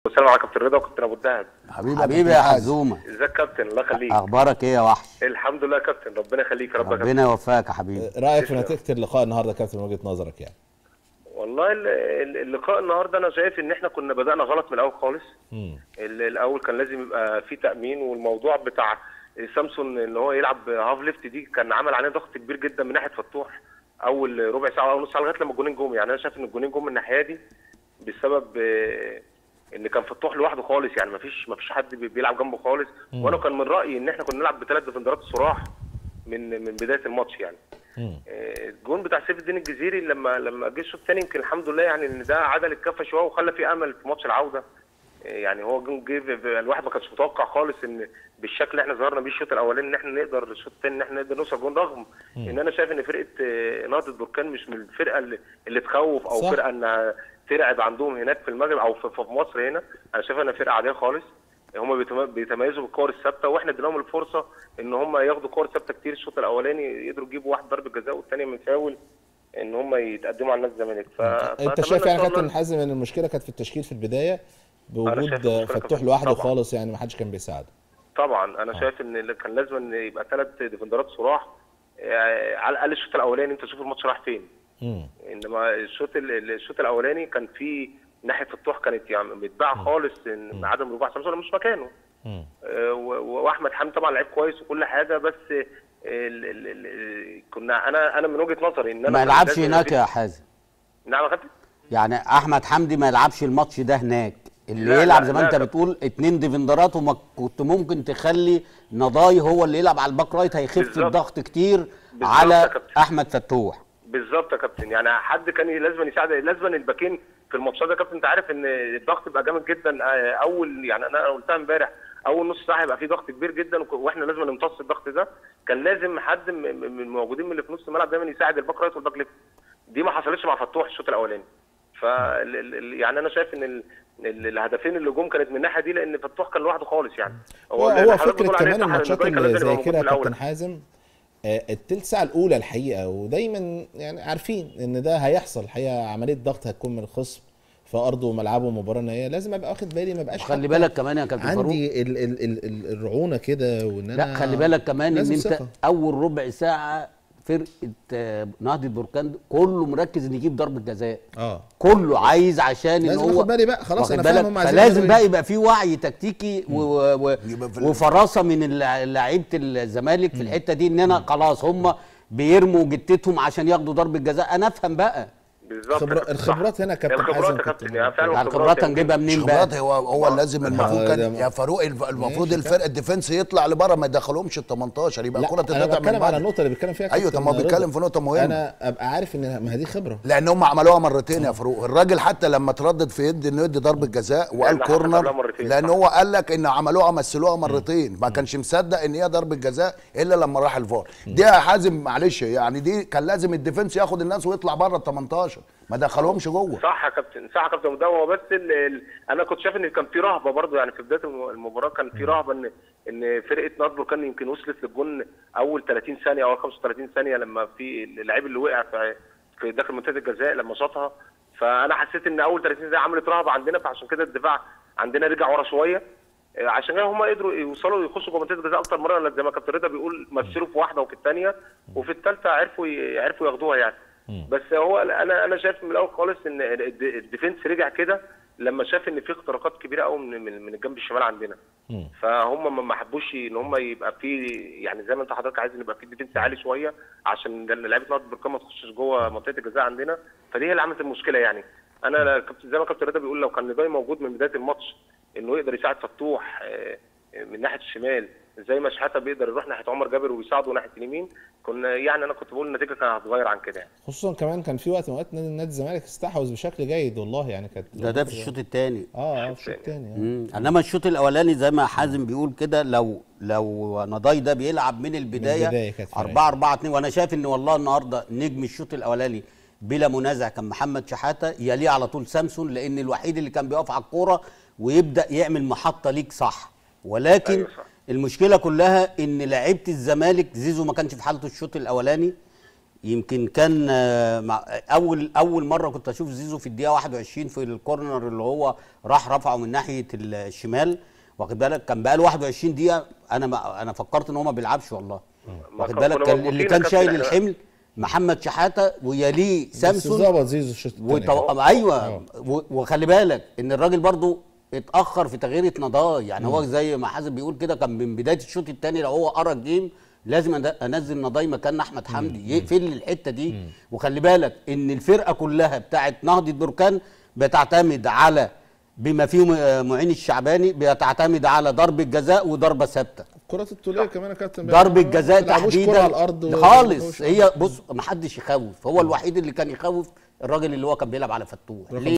والسلام على كابتن رضا وكابتن ابو الدهب حبيبي حبيبي يا حزومه ازيك يا كابتن الله يخليك اخبارك ايه يا وحش الحمد لله يا كابتن ربنا يخليك يا رب يا كابتن ربنا يوفقك يا حبيبي رايك في نتيجه اللقاء النهارده يا كابتن من وجهه نظرك يعني والله ال- ال- اللقاء النهارده انا شايف ان احنا كنا بدانا غلط من الاول خالص مم. ال- الاول كان لازم يبقى في تامين والموضوع بتاع سامسون ان هو يلعب هاف ليفت دي كان عمل عليه ضغط كبير جدا من ناحيه فتوح اول ربع ساعه او نص ساعه لغايه لما الجونين جم يعني انا شايف ان الجونين جم من الناحيه دي بسبب آه، ان كان فتوح لوحده خالص يعني مفيش مفيش حد بي- بيلعب جنبه خالص وانا كان من رايي ان احنا كنا نلعب بثلاث ديفندرات صراح من من بدايه الماتش يعني مم. آه، الجون بتاع سيف الدين الجزيري لما لما جه الشوط الثاني يمكن الحمد لله يعني ان ده عدل الكفه شويه وخلى في امل في ماتش العوده آه، يعني هو جون جه ب- ب- الواحد ما كانش متوقع خالص ان بالشكل اللي احنا ظهرنا بيه الشوط الاولاني ان احنا نقدر الشوط الثاني ان احنا نقدر نوصل جون رغم ان انا شايف ان فرقه آه، نهضه بركان مش من الفرقه اللي, اللي تخوف او صح. فرقه انها ترعب عندهم هناك في المغرب او في, في مصر هنا انا شايف انها فرقه عاديه خالص هم بيتميزوا بالكور الثابته واحنا اديناهم الفرصه ان هم ياخدوا كور ثابته كتير الشوط الاولاني يقدروا يجيبوا واحد ضربه جزاء والثانيه من فاول ان هم يتقدموا على نادي الزمالك ف... انت فأتمنى شايف إن يعني شاء كابتن الله- حازم ان المشكله كانت في التشكيل في البدايه شايف بوجود المشكلة فتوح كانت- لوحده طبعاً. خالص يعني ما حدش كان بيساعده طبعا انا شايف ان اللي كان لازم ان يبقى ثلاث ديفندرات صراح آه، على الاقل الشوط الاولاني انت شوف الماتش راح فين مم. انما الشوط ال- الشوط الاولاني كان في ناحيه فتوح كانت يعني متباعه خالص ان عدم رجوع سامسون مش مكانه مم. آه، و- واحمد حمدي طبعا لعيب كويس وكل حاجه بس ال ال ال كنا انا انا من وجهه نظري ان انا ما كان يلعبش لازم هناك يبقى- يا حازم نعم يا كابتن يعني احمد حمدي ما يلعبش الماتش ده هناك اللي لا، يلعب لا، زي ما لا، انت لا. بتقول اتنين ديفندرات وما كنت ممكن تخلي نضاي هو اللي يلعب على الباك رايت هيخف بالظبط. الضغط كتير بالظبط يا على كابتن. احمد فتوح بالظبط يا كابتن يعني حد كان لازم يساعد لازم الباكين في الماتشات ده يا كابتن انت عارف ان الضغط بيبقى جامد جدا آه، اول يعني انا قلتها امبارح اول نص ساعه هيبقى في ضغط كبير جدا وك- واحنا لازم نمتص الضغط ده كان لازم حد م- م- من الموجودين من اللي في نص الملعب دايما يساعد الباك رايت والباك ليفت دي ما حصلتش مع فتوح الشوط الاولاني ف يعني انا شايف ان ال... ال- الهدفين اللي جم كانت من الناحيه دي لان فتوح كان لوحده خالص يعني هو اللي هو حضرتك فكره بتقول عليه كمان صح، إن الماتشات الجاي كان اللي لازم يبقى زي موجود كده في يا كابتن الأول. حازم آه، التلت ساعه الاولى الحقيقه ودايما يعني عارفين ان ده هيحصل الحقيقه عمليه ضغط هتكون من الخصم في ارضه وملعبه مباراه نهائيه لازم ابقى واخد بالي ما بقاش خلي حتى بالك كمان يا كابتن فاروق عندي ال ال ال ال الرعونه كده وان انا لا خلي بالك كمان ان لازم انت ثقة. اول ربع ساعه فرقه آه، نهضه بركان كله مركز ان يجيب ضربه جزاء اه كله عايز عشان ان لازم هو اخد بالي بقى خلاص واخد انا فاهم بالك هم عايزين فلازم يعملوا بقى إيه. يبقى في وعي تكتيكي و... و... يبقى في ال- وفراسه من الل- لعيبه الزمالك في الحته دي ان انا خلاص هم بيرموا جتتهم عشان ياخدوا ضربه جزاء انا افهم بقى بالظبط يا خبرا- كابتن، صح. الخبرات هنا يا كابتن الخبرات حازم يا كابتن. كابتن يعني فعلا يعني الخبرات يعني. هنجيبها منين بقى خبرات هو هو لازم المفروض آه، كان ده- يا فاروق الف- المفروض ماشي الفرق الديفنس يطلع لبره ما يدخلهمش ال 18 يبقى لا الكره انا تتقطع من بتكلم على بعض. النقطه اللي بيتكلم فيها ايوه كابتن طب ما هو بيتكلم رضا. في نقطه مهمه انا ابقى عارف ان ما هي دي خبره لان هم عملوها مرتين يا فاروق الراجل حتى لما تردد في يد انه يدي ضربه جزاء وقال لأن حسبها كورنر مرتين، لان صح. هو قال لك ان عملوها مثلوها مرتين ما كانش مصدق ان هي ضربه جزاء الا لما راح الفار دي يا حازم معلش يعني دي كان لازم الديفنس ياخد الناس ويطلع بره ال 18 ما دخلهمش جوه صح يا كابتن صح يا كابتن ده هو بس ال ال انا كنت شايف ان كان في رهبه برضه يعني في بدايه الم- المباراه كان في رهبه ان ان فرقه نصر كان يمكن وصلت للجون اول 30 ثانيه او 35 ثانيه لما في اللعيب اللي وقع في في داخل منطقه الجزاء لما شاطها فانا حسيت ان اول 30 ثانيه عملت رهبه عندنا فعشان كده الدفاع عندنا رجع ورا شويه آه، عشان كده هم قدروا يوصلوا يخشوا جوه منطقه الجزاء اكتر مره لأن زي ما كابتن رضا بيقول مثلوا في واحده وفي الثانيه وفي الثالثه عرفوا ي- عرفوا ياخدوها يعني بس هو انا انا شايف من الاول خالص ان الد- الديفنس رجع كده لما شاف ان في اختراقات كبيره قوي من من من الجنب الشمال عندنا مم. فهم ما- ما حبوش ان هم يبقى في يعني زي ما انت حضرتك عايز ان يبقى في ديفنس عالي شويه عشان لعيبه نهضه بركان ما تخشش جوه منطقه الجزاء عندنا فدي هي اللي عملت المشكله يعني انا لا- كابتن- زي ما كابتن رضا بيقول لو كان نضاي موجود من بدايه الماتش انه يقدر يساعد فتوح آه، آه، من ناحيه الشمال زي ما شحاته بيقدر يروح ناحيه عمر جابر ويساعده ناحيه اليمين كنا يعني انا كنت بقول النتيجه كانت هتتغير عن كده يعني خصوصا كمان كان في وقت من اوقات نادي نادي الزمالك استحوذ بشكل جيد والله يعني كانت ده ده في الشوط الثاني اه اه في الشوط الثاني آه. مم. انما الشوط الاولاني زي ما حازم بيقول كده لو لو نضاي ده بيلعب من البدايه, البداية كانت فرق. 4 4 2 وانا شايف ان والله النهارده نجم الشوط الاولاني بلا منازع كان محمد شحاته يليه على طول سامسون لان الوحيد اللي كان بيقف على الكوره ويبدا يعمل محطه ليك صح ولكن أيوة صح. المشكله كلها ان لعيبه الزمالك زيزو ما كانش في حالته الشوط الاولاني يمكن كان آه، مع اول اول مره كنت اشوف زيزو في الدقيقه 21 في الكورنر اللي هو راح رفعه من ناحيه الشمال واخد بالك كان بقاله 21 دقيقه انا ما انا فكرت ان هو ما بيلعبش والله ما واخد كان- بالك كنا كان مربوطين اللي يا كان كابتن شايل إحنا. الحمل محمد شحاته ويليه بس سامسون ظبط زيزو الشوط التاني وطو... ايوه و... وخلي بالك ان الراجل برضو اتاخر في تغيير نضاي يعني هو زي ما حازم بيقول كده كان من بدايه الشوط الثاني لو هو قرا الجيم لازم أن- انزل نضاي مكان احمد حمدي يقفل لي الحته دي وخلي بالك ان الفرقه كلها بتاعت نهضه بركان بتعتمد على بما فيه م- معين الشعباني بتعتمد على ضربه جزاء وضربه ثابته الكرات الطوليه كمان يا كابتن ضربة جزاء ما بيلعبوش كرة تحديدا على الارض و- خالص هي بص ما حدش يخوف هو الوحيد اللي كان يخوف الراجل اللي هو كان بيلعب على فتوح رقم ليه